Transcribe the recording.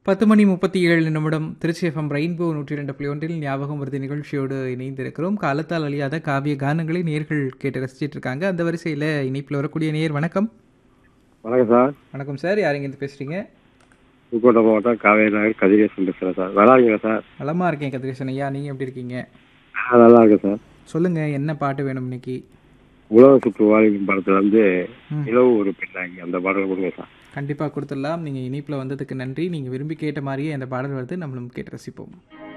பத்து மணி முப்பத்தி ஏழு நிமிடம் திருச்சி எஃப்எம் ரெயின்போ நூற்றி ரெண்டு புள்ளி ஒன்றில் ஞாபகம் வருது நிகழ்ச்சியோடு இணைந்திருக்கிறோம் காலத்தால் அழியாத காவிய கானங்களை நேர்கள் கேட்டு ரசிச்சிட்டு இருக்காங்க அந்த வரிசையில் இணைப்பில் வரக்கூடிய நேர் வணக்கம் வணக்கம் சார் வணக்கம் சார் யாருங்க இருந்து பேசுறீங்க புதுக்கோட்டை மாவட்டம் காவேரி நகர் கதிரேசன் பேசுகிறேன் சார் நல்லா இருக்கீங்களா சார் நலமா இருக்கேன் கதிரேசன் ஐயா நீங்க எப்படி இருக்கீங்க ஆ நல்லா இருக்கேன் சார் சொல்லுங்க என்ன பாட்டு வேணும் இன்னைக்கு உலக சுற்று வாழ்க்கை படத்துல வந்து ம். நிலவு ஒரு பெண்ணாங்கி அந்த பாடல் கொடுங்க சார் கண்டிப்பாக கொடுத்துடலாம் நீங்கள் இணைப்பில் வந்ததுக்கு நன்றி நீங்கள் விரும்பி கேட்ட மாதிரியே அந்த பாடல் வருது நம்மளும் கேட்டு ரசிப்போம்